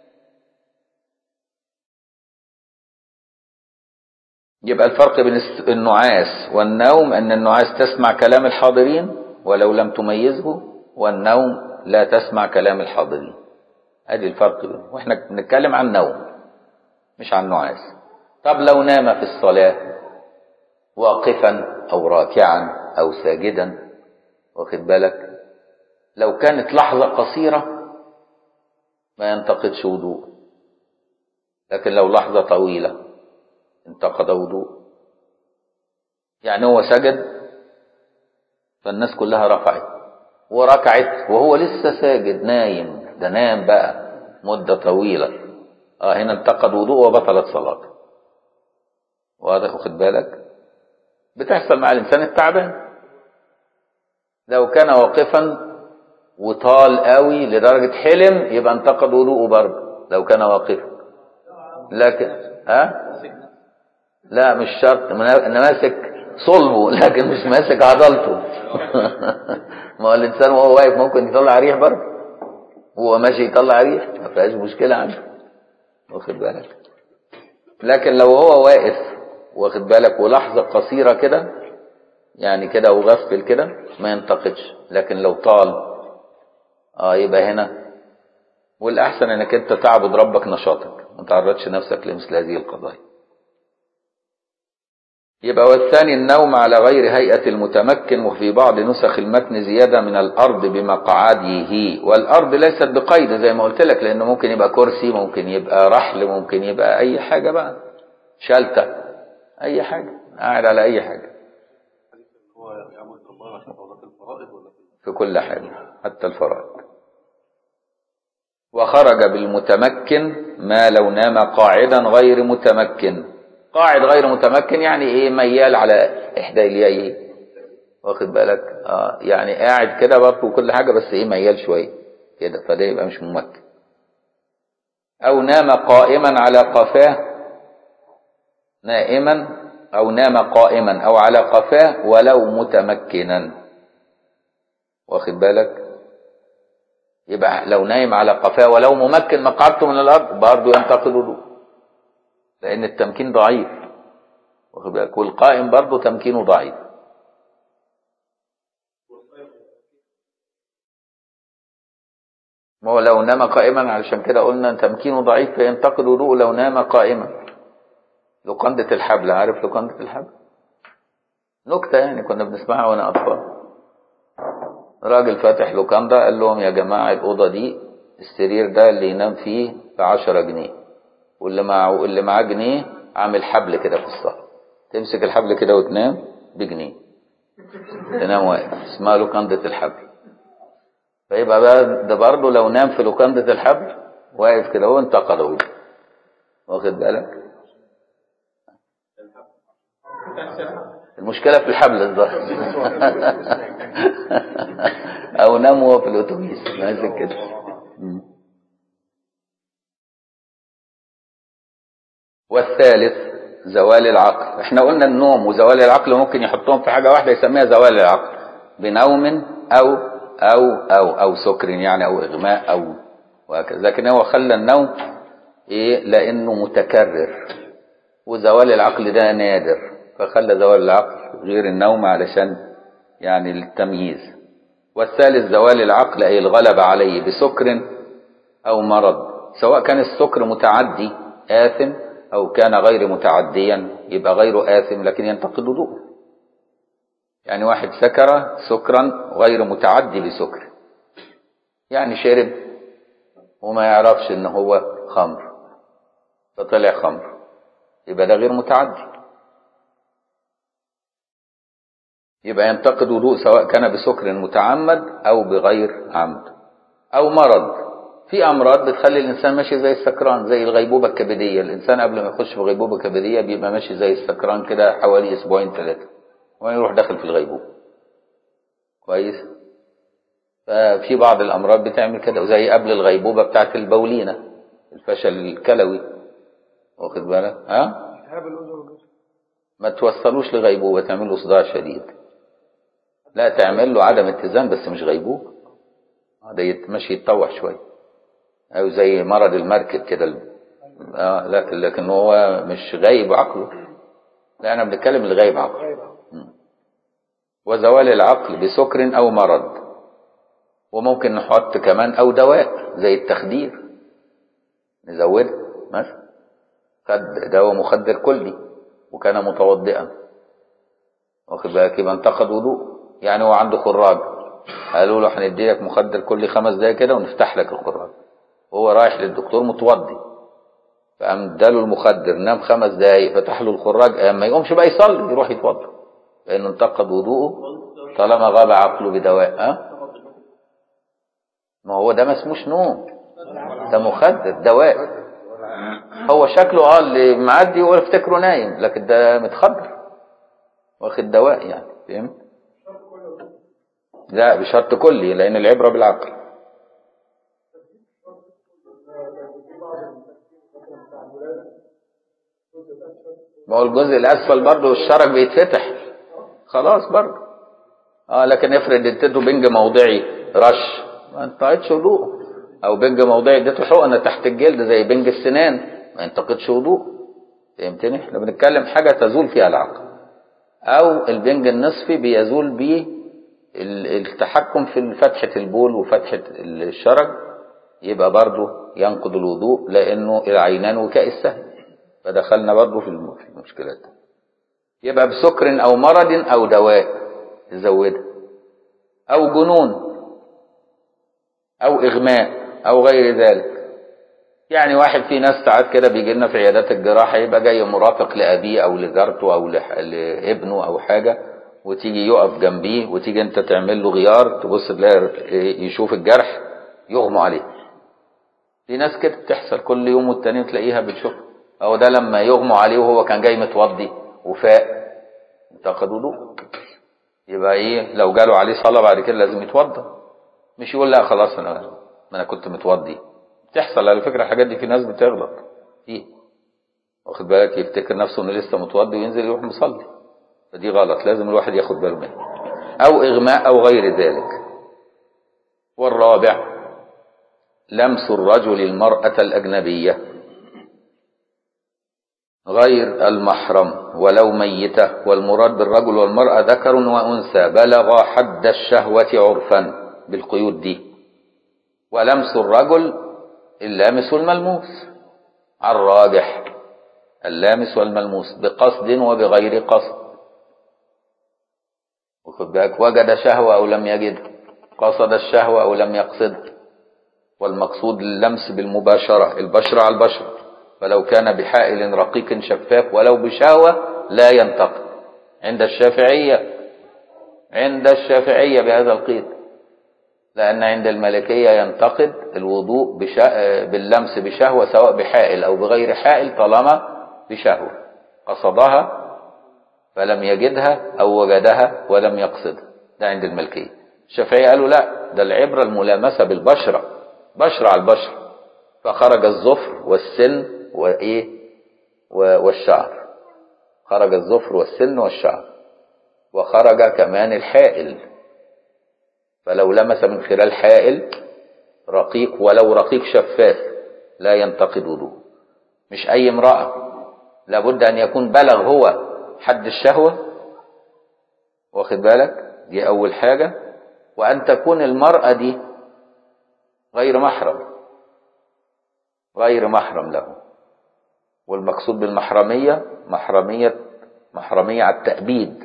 S2: يبقى الفرق بين النعاس والنوم ان النعاس تسمع كلام الحاضرين ولو لم تميزه والنوم لا تسمع كلام الحاضرين ادي الفرق بينهم واحنا بنتكلم عن نوم مش عن نعاس طب لو نام في الصلاة واقفا او راكعا او ساجدا واخد بالك لو كانت لحظة قصيرة ما ينتقدش وضوء لكن لو لحظة طويلة انتقد وضوء يعني هو سجد فالناس كلها رفعت وركعت وهو لسه ساجد نايم ده نام بقى مدة طويلة اه هنا انتقد وضوء وبطلت صلاته واضح واخد بالك بتحصل مع الانسان التعبان لو كان واقفا وطال قوي لدرجة حلم يبقى انتقد وضوءه برضه لو كان واقفا لكن ها أه؟ لا مش شرط انا ماسك صلبه لكن مش ماسك عضلته ما هو الانسان وهو واقف ممكن يطلع ريح برضه وهو ماشي يطلع ريح ما فيهاش مشكله عنده واخد بالك لكن لو هو واقف واخد بالك ولحظه قصيره كده يعني كده وغفل كده ما ينتقدش لكن لو طال اه يبقى هنا والاحسن انك انت تعبد ربك نشاطك ما تعرضش نفسك لمثل هذه القضايا يبقى والثاني النوم على غير هيئة المتمكن وفي بعض نسخ المتن زيادة من الأرض بمقعده والأرض ليست بقيد زي ما قلت لك لأنه ممكن يبقى كرسي ممكن يبقى رحل ممكن يبقى أي حاجة بقى شلتة أي حاجة قاعد على أي حاجة
S4: هو يعمل كبار عشان فوضات الفرائض ولا في
S2: في كل حاجة حتى الفرائض وخرج بالمتمكن ما لو نام قاعدا غير متمكن قاعد غير متمكن يعني ايه ميال على احدى الييه واخد بالك اه يعني قاعد كده برضه وكل حاجه بس ايه ميال شويه كده فده يبقى مش ممكن او نام قائما على قفاه نائما او نام قائما او على قفاه ولو متمكنا واخد بالك يبقى لو نايم على قفاه ولو ممكن مقعدته من الارض برضه ينتقد الوضوء لان التمكين ضعيف واخد بالك والقائم برضه تمكينه ضعيف ما هو لو نام قائما علشان كده قلنا تمكينه ضعيف فينتقد وضوءه لو نام قائما لقندة الحبل عارف لقندة الحبل نكتة يعني كنا بنسمعها وانا اطفال راجل فاتح لوكاندا قال لهم يا جماعة الأوضة دي السرير ده اللي ينام فيه بعشرة جنيه واللي معه اللي معاه جنيه عامل حبل كده في الصالة تمسك الحبل كده وتنام بجنيه تنام واقف اسمها لوكاندة الحبل فيبقى بقى ده برضه لو نام في لوكاندة الحبل واقف كده هو انتقده واخد بالك المشكلة في الحبل الظاهر أو نام وهو في الأتوبيس ماسك كده مم. والثالث زوال العقل احنا قلنا النوم وزوال العقل ممكن يحطهم في حاجة واحدة يسميها زوال العقل بنوم أو أو أو أو سكر يعني أو إغماء أو وهكذا لكن هو خلى النوم إيه لأنه متكرر وزوال العقل ده نادر فخلى زوال العقل غير النوم علشان يعني التمييز والثالث زوال العقل أي الغلبة عليه بسكر أو مرض سواء كان السكر متعدي آثم أو كان غير متعديا يبقى غير آثم لكن ينتقد وضوءه يعني واحد سكر سكرا غير متعدي بسكر يعني شرب وما يعرفش ان هو خمر فطلع خمر يبقى ده غير متعدي يبقى ينتقد وضوء سواء كان بسكر متعمد او بغير عمد او مرض في امراض بتخلي الانسان ماشي زي السكران زي الغيبوبه الكبديه الانسان قبل ما يخش في غيبوبه كبديه بيبقى ماشي زي السكران كده حوالي اسبوعين ثلاثه ويروح داخل في الغيبوبه كويس ففي بعض الامراض بتعمل كده وزي قبل الغيبوبه بتاعت البولينه الفشل الكلوي واخد بالك ها
S3: التهاب الاذن والجسم
S2: ما توصلوش لغيبوبه تعمل له صداع شديد لا تعمل له عدم اتزان بس مش غيبوبه ده يت- ماشي يتطوح شويه او زي مرض المركب كده ال- اه لكن لكن هو مش غايب عقله لا انا بنتكلم الغايب عقله وزوال العقل بسكر او مرض وممكن نحط كمان او دواء زي التخدير نزوده مثلا خد دواء مخدر كلي وكان متوضئا واخد بالك يبقى انتقد وضوء يعني هو عنده خراج قالوا له هندي لك مخدر كل خمس دقايق كده ونفتح لك الخراج وهو رايح للدكتور متوضي فقام اداله المخدر نام خمس دقايق فتح له الخراج قام ما يقومش بقى يصلي يروح يتوضا لانه انتقد وضوءه طالما غاب عقله بدواء ها ما هو ده ما اسموش نوم ده مخدر دواء هو شكله اه اللي معدي يقول افتكره نايم لكن ده متخدر واخد دواء يعني فهمت لا بشرط كلي لان العبره بالعقل ما هو الجزء الاسفل برضه الشرج بيتفتح خلاص برضه اه لكن افرض اديته بنج موضعي رش ما انتقدش وضوء او بنج موضعي اديته حقنه تحت الجلد زي بنج السنان ما ينتقدش وضوء فهمتني احنا بنتكلم حاجه تزول فيها العقل او البنج النصفي بيزول بيه ال- التحكم في فتحه البول وفتحه الشرج يبقى برضه ينقض الوضوء لانه العينان وكاء السهل فدخلنا برضه في الم- في المشكلات يبقى بسكر أو مرض أو دواء تزودها أو جنون أو إغماء أو غير ذلك يعني واحد في ناس ساعات كده بيجي لنا في عيادات الجراحة يبقى جاي مرافق لأبيه أو لجارته أو لح- لابنه أو حاجة وتيجي يقف جنبيه وتيجي أنت تعمل له غيار تبص تلاقي إيه، يشوف الجرح يغمى عليه في ناس كده بتحصل كل يوم والتاني تلاقيها بتشوف أو ده لما يغمى عليه وهو كان جاي متوضي وفاق انتقد وضوء يبقى ايه لو جاله عليه صلاة بعد كده لازم يتوضى مش يقول لا خلاص انا ما انا كنت متوضي بتحصل على فكرة الحاجات دي في ناس بتغلط فيه واخد بالك يفتكر نفسه انه لسه متوضي وينزل يروح مصلي فدي غلط لازم الواحد ياخد باله منها او اغماء او غير ذلك والرابع لمس الرجل المرأة الأجنبية غير المحرم ولو ميتة والمراد بالرجل والمرأة ذكر وأنثى بلغ حد الشهوة عرفا بالقيود دي ولمس الرجل اللامس والملموس على الراجح اللامس والملموس بقصد وبغير قصد وخد بالك وجد شهوة أو لم يجد قصد الشهوة أو لم يقصد والمقصود اللمس بالمباشرة البشرة على البشرة فلو كان بحائل رقيق شفاف ولو بشهوة لا ينتقد عند الشافعية عند الشافعية بهذا القيد لأن عند المالكية ينتقد الوضوء بشا... باللمس بشهوة سواء بحائل أو بغير حائل طالما بشهوة قصدها فلم يجدها أو وجدها ولم يقصدها ده عند الملكية الشافعية قالوا لا ده العبرة الملامسة بالبشرة بشرة على البشرة فخرج الظفر والسن وإيه و- والشعر خرج الظفر والسن والشعر وخرج كمان الحائل فلو لمس من خلال حائل رقيق ولو رقيق شفاف لا ينتقد وضوء مش أي امرأة لابد أن يكون بلغ هو حد الشهوة واخد بالك دي أول حاجة وأن تكون المرأة دي غير محرم غير محرم له والمقصود بالمحرمية محرمية محرمية على التأبيد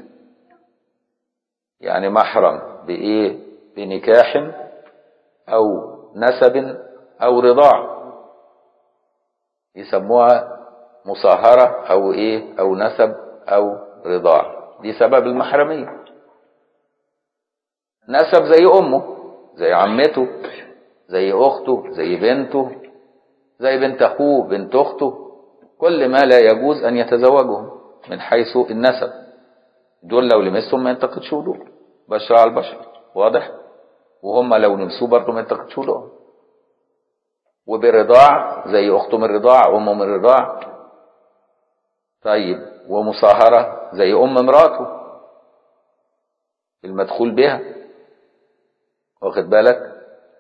S2: يعني محرم بإيه بنكاح أو نسب أو رضاع يسموها مصاهرة أو إيه أو نسب أو رضاع دي سبب المحرمية نسب زي أمه زي عمته زي أخته زي بنته زي بنت أخوه بنت أخته كل ما لا يجوز أن يتزوجهم من حيث النسب دول لو لمسهم ما ينتقدش وضوء بشرة على البشر واضح وهم لو لمسوه برضه ما ينتقدش وضوء وبرضاع زي أخته من الرضاع أمه من الرضاع طيب ومصاهرة زي أم مراته المدخول بها واخد بالك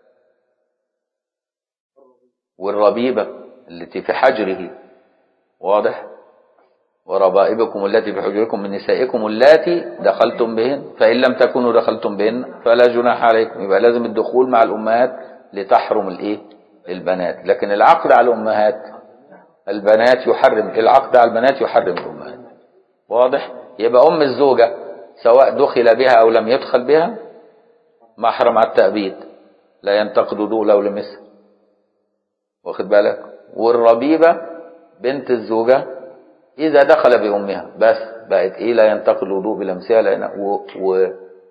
S2: والربيبة التي في حجره واضح وربائبكم التي في حجوركم من نسائكم اللاتي دخلتم بهن فإن لم تكونوا دخلتم بهن فلا جناح عليكم يبقى لازم الدخول مع الأمهات لتحرم الإيه البنات لكن العقد على الأمهات البنات يحرم العقد على البنات يحرم الأمهات واضح يبقى أم الزوجة سواء دخل بها أو لم يدخل بها محرم على التأبيد لا ينتقد وضوء لو لمسها واخد بالك والربيبة بنت الزوجة إذا دخل بأمها بس بقت إيه لا ينتقل الوضوء بلمسها لأن و و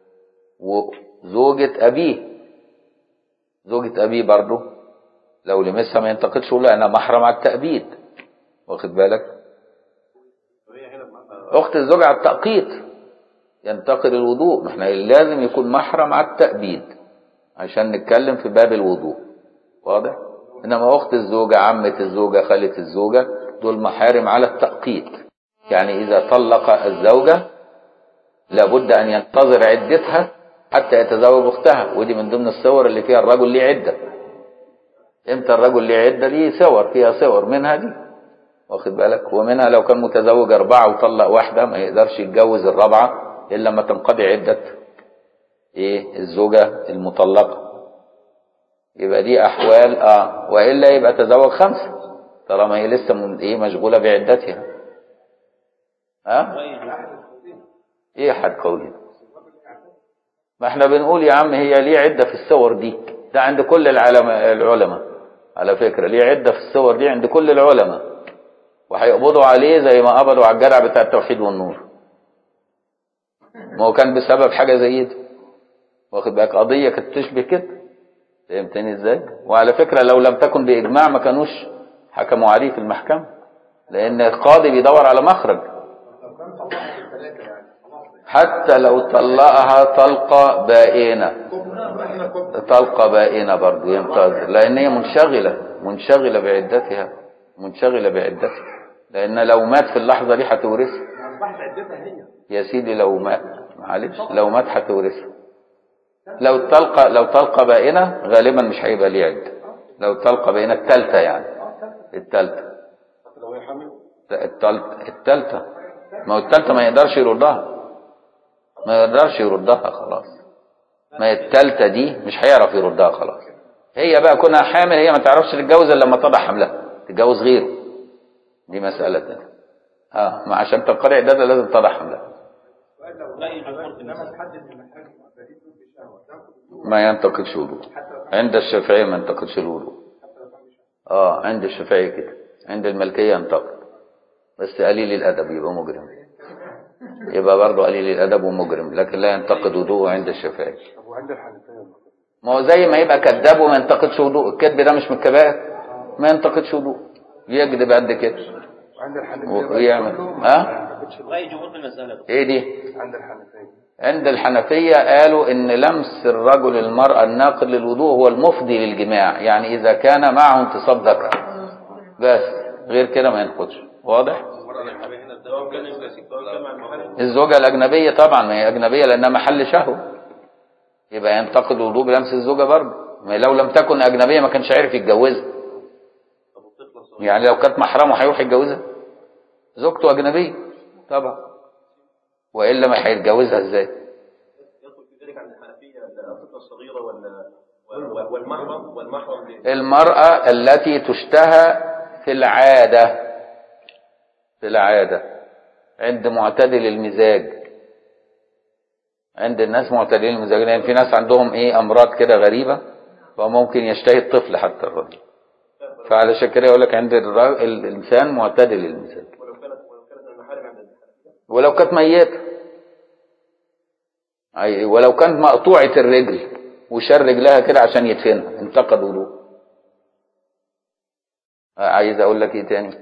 S2: وزوجة أبيه زوجة أبيه برضه لو لمسها ما ينتقدش لأنها محرم على التأبيد واخد بالك
S4: وهي هنا بمعنى
S2: أخت الزوج على التأقيت ينتقد الوضوء ما احنا لازم يكون محرم على التأبيد عشان نتكلم في باب الوضوء واضح إنما أخت الزوجة عمة الزوجة خالة الزوجة دول محارم على التأقيت يعني إذا طلق الزوجة لابد أن ينتظر عدتها حتى يتزوج أختها ودي من ضمن الصور اللي فيها الرجل ليه عدة امتى الرجل ليه عدة دي صور فيها صور منها دي واخد بالك ومنها لو كان متزوج أربعة وطلق واحدة ما يقدرش يتجوز الرابعة إلا لما تنقضي عدة إيه الزوجة المطلقة يبقى دي أحوال آه وإلا يبقى تزوج خمسة طالما هي لسه من إيه مشغولة بعدتها ها ايه حد قولي ما احنا بنقول يا عم هي ليه عدة في الصور دي ده عند كل العلم العلماء على فكرة ليه عدة في الصور دي عند كل العلماء وهيقبضوا عليه زي ما قبضوا على الجدع بتاع التوحيد والنور ما هو كان بسبب حاجة زي دي واخد بالك قضية كانت تشبه كده فهمتني ازاي وعلى فكرة لو لم تكن بإجماع ما كانوش حكموا عليه في المحكمة لأن القاضي بيدور على مخرج حتى لو طلقها طلقة بائنة طلقة بائنة برضه ينتظر لأن هي منشغلة منشغلة بعدتها منشغلة بعدتها لأن لو مات في اللحظة دي هتورثها يا سيدي لو مات معلش لو مات هتورثها لو الطلقة لو طلقة بائنة غالبا مش هيبقى ليه عدة لو الطلقة بائنة التالتة يعني التالتة
S4: حتى لو هي حامل
S2: التالتة التالتة ما هو التالتة ما يقدرش يردها ما يقدرش يردها خلاص ما هي التالتة دي مش هيعرف يردها خلاص هي بقى كونها حامل هي ما تعرفش تتجوز الا لما تضع حملها تتجوز غيره دي مسألة تانية اه ما عشان تنقضي عدتها لازم تضع حملها ما ينتقدش وضوء عند الشافعية ما ينتقدش الوضوء اه عند الشافعية كده عند الملكية ينتقد بس قليل الأدب يبقى مجرم يبقى برضه قليل الأدب ومجرم لكن لا ينتقد وضوءه عند الشافعية
S4: طب وعند الحنفية
S2: ما هو زي ما يبقى كذاب وما ينتقدش وضوء الكذب ده مش من الكبائر ما ينتقدش وضوء يكذب قد كده
S4: وعند الحنفية
S2: ويعمل ها
S3: رأي جمهور في المسألة
S2: ايه دي
S4: عند الحنفية
S2: عند الحنفية قالوا ان لمس الرجل المرأة الناقل للوضوء هو المفضي للجماع يعني اذا كان معه انتصاب ذكر بس غير كده ما ينقضش واضح الزوجة الأجنبية طبعا ما هي أجنبية لأنها محل شهوة يبقى ينتقد وضوء بلمس الزوجة برضه ما هي لو لم تكن أجنبية ما كانش عارف يتجوزها يعني لو كانت محرمه هيروح يتجوزها زوجته أجنبية طبعا وإلا ما هيتجوزها إزاي
S5: يدخل في ذلك عند الحنفية الطفلة الصغيرة ولا وال- والمحرم والمحرم ل-
S2: المرأة التي تشتهى في العادة في العادة عند معتدل المزاج عند الناس معتدلين المزاج لأن في ناس عندهم إيه أمراض كده غريبة فممكن يشتهي الطفل حتى الرجل فعلشان كده يقول لك عند الر- الإنسان معتدل المزاج
S5: ولو كانت ولو كانت من المحارم عند الحنفية
S2: ولو كانت ميتة أي ولو كانت مقطوعة الرجل وشال رجلها كده عشان يدفنها انتقد وضوء آه، عايز اقول لك ايه تاني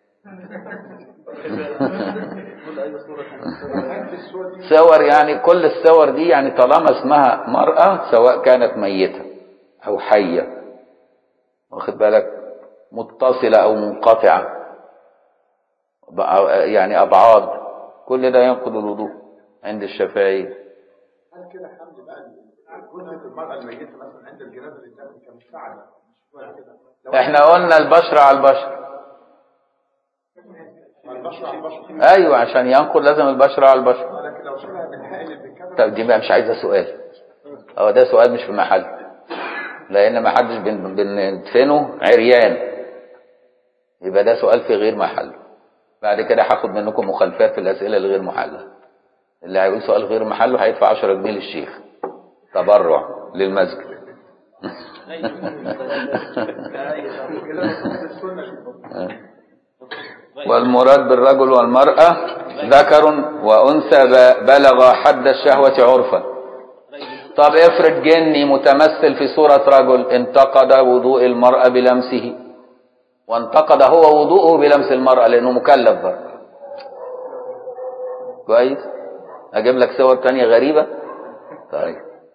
S2: صور يعني كل الصور دي يعني طالما اسمها مرأة سواء كانت ميتة او حية واخد بالك متصلة او منقطعة بع- يعني ابعاد كل ده ينقض الوضوء عند الشافعية
S6: هل كده حمل بقى جثة المرأة الميتة مثلا عند الجنازة للدفن كمستعدة مش ولا كده لو
S2: احنا قلنا البشرة على البشرة
S6: البشرة على البشرة
S2: ايوه عشان ينقض لازم البشرة على البشرة
S6: لكن لو شبه بالحائل اللي بيتكلم
S2: طب دي بقى مش عايزة سؤال هو ده سؤال مش في محل لان ما حدش بن- بندفنه عريان يبقى ده سؤال في غير محل بعد كده هاخد منكم مخالفات في الاسئله الغير محله اللي هيقول سؤال غير محله هيدفع 10 جنيه للشيخ تبرع للمسجد والمراد بالرجل والمرأة ذكر وأنثى ب- بلغ حد الشهوة عرفا طب افرض جني متمثل في صورة رجل انتقد وضوء المرأة بلمسه وانتقد هو وضوءه بلمس المرأة لأنه مكلف برضه كويس أجيب لك صور تانية غريبة طيب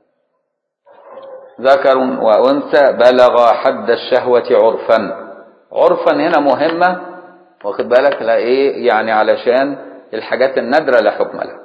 S2: ذكر وأنثى بلغ حد الشهوة عرفا عرفا هنا مهمة واخد بالك لا ايه يعني علشان الحاجات النادرة لا حكم لها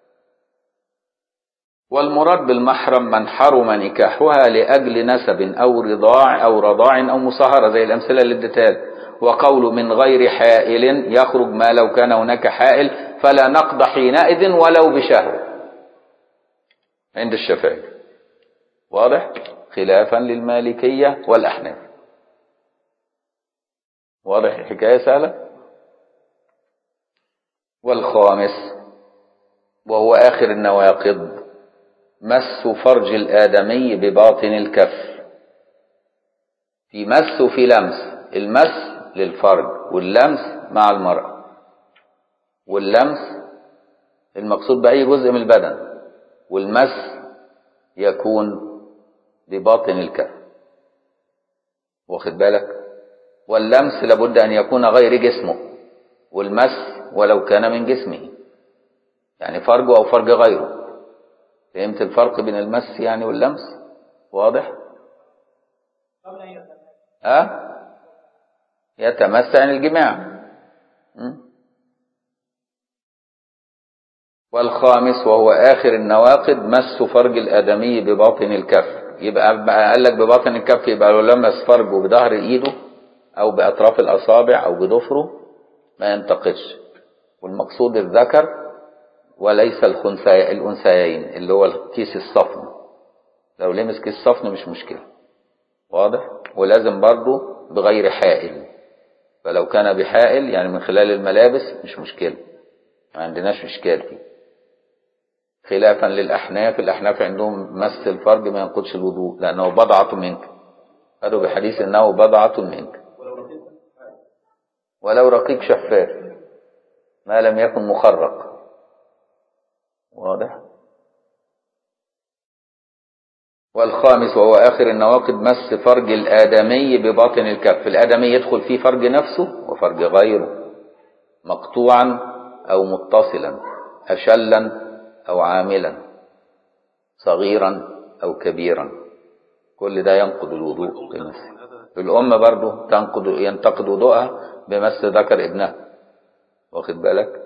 S2: والمراد بالمحرم من حرم نكاحها لأجل نسب أو رضاع أو رضاع أو مصاهرة زي الأمثلة اللي اديتها لك. وقول من غير حائل يخرج ما لو كان هناك حائل فلا نقض حينئذ ولو بشهوة عند الشافعي واضح خلافا للمالكية والأحناف واضح الحكاية سهلة والخامس وهو آخر النواقض مس فرج الآدمي بباطن الكف في مس وفي لمس المس للفرج واللمس مع المرأة واللمس المقصود بأي جزء من البدن والمس يكون بباطن الكف واخد بالك واللمس لابد أن يكون غير جسمه والمس ولو كان من جسمه يعني فرجه أو فرج غيره فهمت الفرق بين المس يعني واللمس واضح
S3: قبل أن يتمكن
S2: ها يتمس عن الجماع م? والخامس وهو آخر النواقض مس فرج الآدمي بباطن الكف يبقى بقى قال لك بباطن الكف يبقى لو لمس فرجه بظهر إيده أو بأطراف الأصابع أو بضفره ما ينتقدش والمقصود الذكر وليس الخنثى الأنثيين اللي هو كيس الصفن لو لمس كيس صفن مش مشكلة واضح ولازم برضه بغير حائل فلو كان بحائل يعني من خلال الملابس مش مشكلة ما عندناش إشكال فيه خلافا للأحناف الأحناف عندهم مس الفرج ما ينقضش الوضوء لأنه بضعة منك قالوا بحديث أنه بضعة منك ولو رقيق شفاف ما لم يكن مخرق واضح والخامس وهو آخر النواقض مس فرج الآدمي بباطن الكف الآدمي يدخل فيه فرج نفسه وفرج غيره مقطوعا أو متصلا أشلا أو عاملا صغيرا أو كبيرا كل ده ينقض الوضوء بمسه الأم برضه تنقض ينتقد وضوءها بمس ذكر ابنها واخد بالك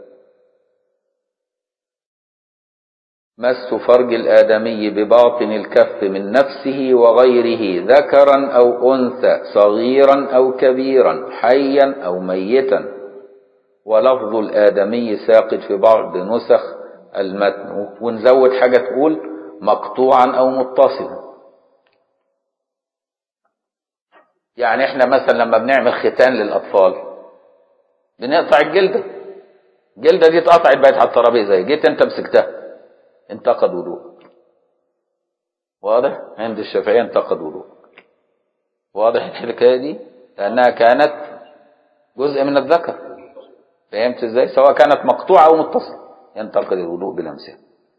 S2: مس فرج الآدمي بباطن الكف من نفسه وغيره ذكرا أو أنثى صغيرا أو كبيرا حيا أو ميتا ولفظ الآدمي ساقط في بعض نسخ المتن ونزود حاجة تقول مقطوعا أو متصلا يعني احنا مثلا لما بنعمل ختان للأطفال بنقطع الجلدة الجلدة دي اتقطعت بقت على الترابيزة جيت انت مسكتها انتقد وضوء واضح عند الشافعية انتقد وضوء واضح الحكاية دي لأنها كانت جزء من الذكر فهمت ازاي سواء كانت مقطوعة أو متصلة ينتقد الوضوء بلمسها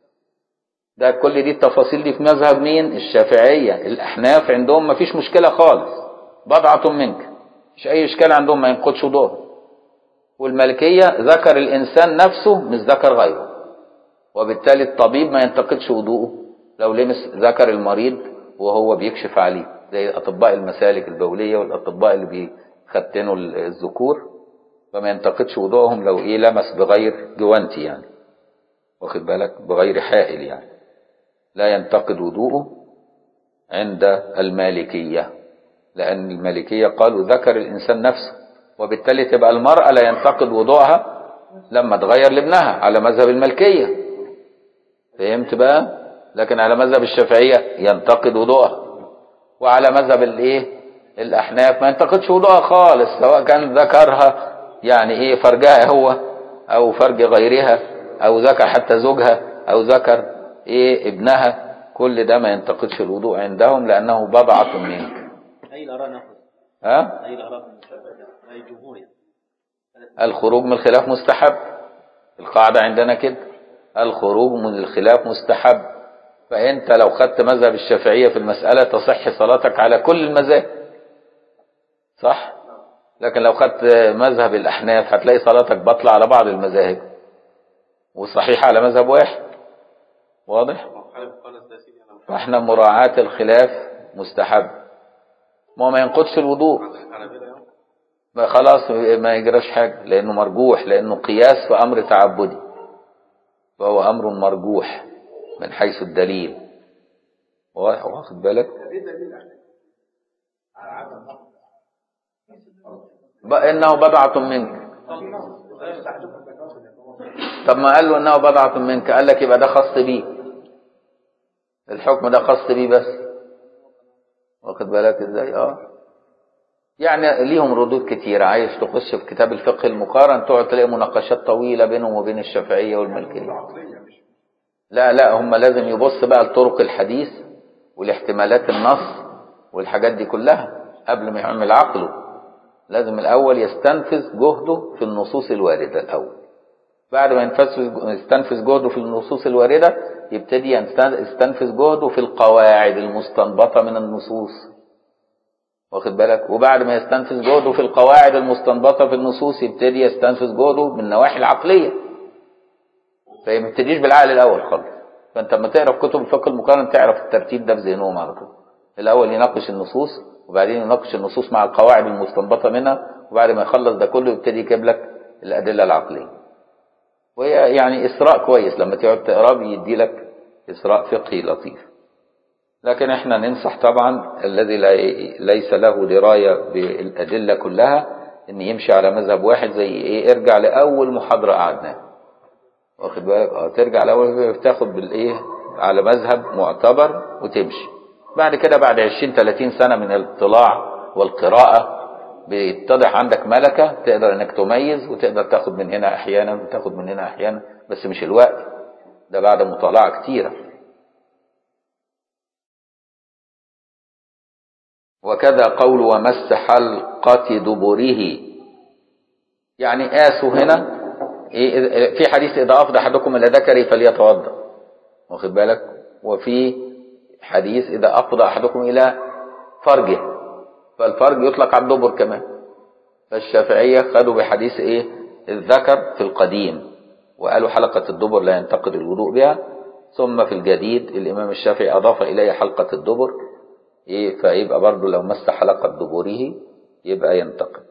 S2: ده كل دي التفاصيل دي في مذهب مين الشافعية الأحناف عندهم ما فيش مشكلة خالص بضعة منك مش أي إشكال عندهم ما ينقضش وضوء والملكية ذكر الإنسان نفسه مش ذكر غيره وبالتالي الطبيب ما ينتقدش وضوءه لو لمس ذكر المريض وهو بيكشف عليه زي أطباء المسالك البولية والأطباء اللي بيختنوا الذكور فما ينتقدش وضوءهم لو إيه لمس بغير جوانتي يعني واخد بالك بغير حائل يعني لا ينتقد وضوءه عند المالكية لأن المالكية قالوا ذكر الإنسان نفسه وبالتالي تبقى المرأة لا ينتقد وضوءها لما تغير لابنها على مذهب الملكية فهمت بقى لكن على مذهب الشافعية ينتقد وضوءها وعلى مذهب الايه الاحناف ما ينتقدش وضوءها خالص سواء كان ذكرها يعني ايه فرجها هو او فرج غيرها او ذكر حتى زوجها او ذكر ايه ابنها كل ده ما ينتقدش الوضوء عندهم لانه بضعة منك
S5: أي الآراء نأخذ
S2: ها
S5: أي الآراء من الشافعية أي الجمهور يعني.
S2: الخروج من الخلاف مستحب القاعدة عندنا كده الخروج من الخلاف مستحب فأنت لو خدت مذهب الشافعية في المسألة تصح صلاتك على كل المذاهب صح لكن لو خدت مذهب الأحناف هتلاقي صلاتك بطلع على بعض المذاهب وصحيح على مذهب واحد واضح
S4: مخالف خالص ده يا سيدي انا مش
S2: فاحنا مراعاة الخلاف مستحب ما هو ما ينقضش الوضوء
S4: على كده يعني
S2: ما خلاص ما يجراش حاجة لأنه مرجوح لأنه قياس في أمر تعبدي فهو أمر مرجوح من حيث الدليل واضح واخد بالك
S6: ايه دليل عليه؟ على عدم نقض
S2: بقى إنه بضعة منك طب ما قال له إنه بضعة منك قال لك يبقى ده خاص بيه الحكم ده خاص بيه بس واخد بالك ازاي اه يعني ليهم ردود كتيرة عايز تخش في كتاب الفقه المقارن تقعد تلاقي مناقشات طويلة بينهم وبين الشافعية والمالكية لا لا هم لازم يبص بقى لطرق الحديث والاحتمالات النص والحاجات دي كلها قبل ما يعمل عقله لازم الأول يستنفذ جهده في النصوص الواردة الأول بعد ما ينفذ يستنفذ جهده في النصوص الواردة يبتدي يستنفذ جهده في القواعد المستنبطة من النصوص واخد بالك وبعد ما يستنفذ جهده في القواعد المستنبطة في النصوص يبتدي يستنفذ جهده من النواحي العقلية فما يبتديش بالعقل الأول خالص فأنت لما تقرا في كتب الفقه المقارن تعرف الترتيب ده في ذهنهم على طول الأول يناقش النصوص وبعدين يناقش النصوص مع القواعد المستنبطة منها وبعد ما يخلص ده كله يبتدي يجيب لك الأدلة العقلية وهي يعني إسراء كويس لما تقعد تقراه بيدي لك إسراء فقهي لطيف لكن احنا ننصح طبعا الذي ليس له دراية بالأدلة كلها ان يمشي على مذهب واحد زي ايه ارجع لأول محاضرة قعدناها واخد بالك اه ترجع لأول تاخد بالايه على مذهب معتبر وتمشي بعد كده بعد 20 30 سنة من الاطلاع والقراءة بيتضح عندك ملكة تقدر انك تميز وتقدر تاخد من هنا احيانا وتاخد من هنا احيانا بس مش الوقت ده بعد مطالعة كتيرة وكذا قول ومس حلقة دبره يعني قاسوا هنا في حديث إذا أفضى أحدكم إلى ذكري فليتوضأ واخد بالك وفي حديث إذا أفضى أحدكم إلى فرجه فالفرج يطلق على الدبر كمان فالشافعية خدوا بحديث إيه الذكر في القديم وقالوا حلقة الدبر لا ينتقد الوضوء بها ثم في الجديد الإمام الشافعي أضاف إليه حلقة الدبر إيه فيبقى برضه لو مس حلقة دبره يبقى ينتقد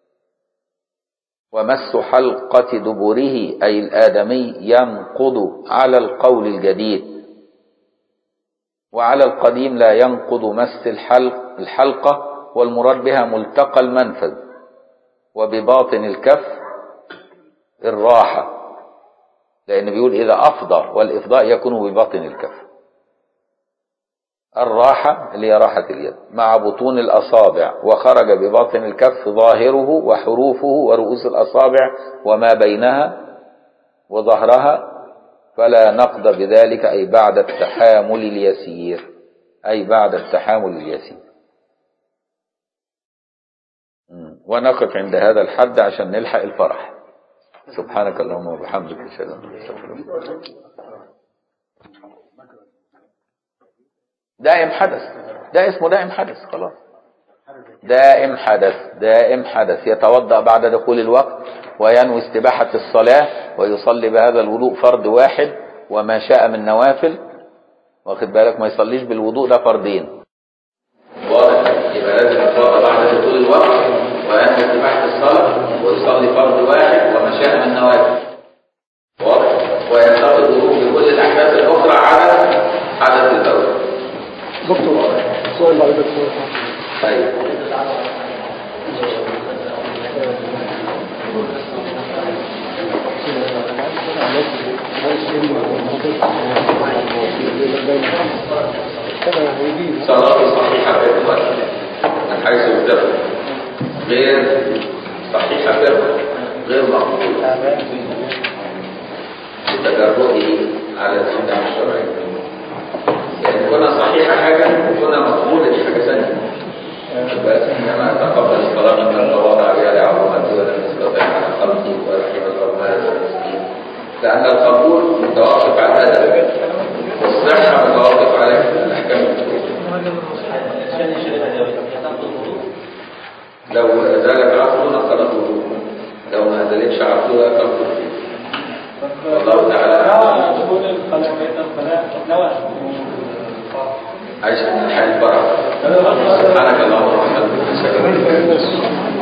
S2: ومس حلقة دبره أي الآدمي ينقض على القول الجديد وعلى القديم لا ينقض مس الحلق الحلقة والمراد بها ملتقى المنفذ وبباطن الكف الراحة لأن بيقول إذا أفضى والإفضاء يكون بباطن الكف الراحة اللي هي راحة اليد مع بطون الأصابع وخرج بباطن الكف ظاهره وحروفه ورؤوس الأصابع وما بينها وظهرها فلا نقض بذلك أي بعد التحامل اليسير أي بعد التحامل اليسير ونقف عند هذا الحد عشان نلحق الفرح سبحانك اللهم وبحمدك اشهد ان لا اله الا انت دائم حدث ده اسمه دائم حدث خلاص دائم حدث دائم حدث يتوضأ بعد دخول الوقت وينوي استباحة الصلاة ويصلي بهذا الوضوء فرض واحد وما شاء من نوافل واخد بالك ما يصليش بالوضوء ده فردين واضح يبقى لازم يتوضأ بعد دخول الوقت وينوي استباحة الصلاة ويصلي فرض واحد وما شاء من نوافل واضح وينتقد الوضوء بكل الأحداث الأخرى على حدث الدولة
S7: دكتور سؤال بعد دكتور
S2: طيب صلاة صحيحة في الوقت من حيث الدفع غير صحيحة في الوقت غير مقبولة بتجرده على الإحكام الشرعي يعني كنا صحيحة حاجة وكنا مقبولة دي حاجة ثانية بس إنما تقبل الصلاة من التواضع بها لعظمته ولم يستطع على خلقه ورحم الأرمال والمسكين لأن القبول متوقف على الأدب والصحة متوقف على الأحكام لو زالت عقله نقض الوضوء لو ما زالتش عقله لا تنقض والله تعالى
S3: دخول القلمين الخلاء
S2: عايش من حال الفرح سبحانك اللهم وبحمدك اشهد ان لا اله الا انت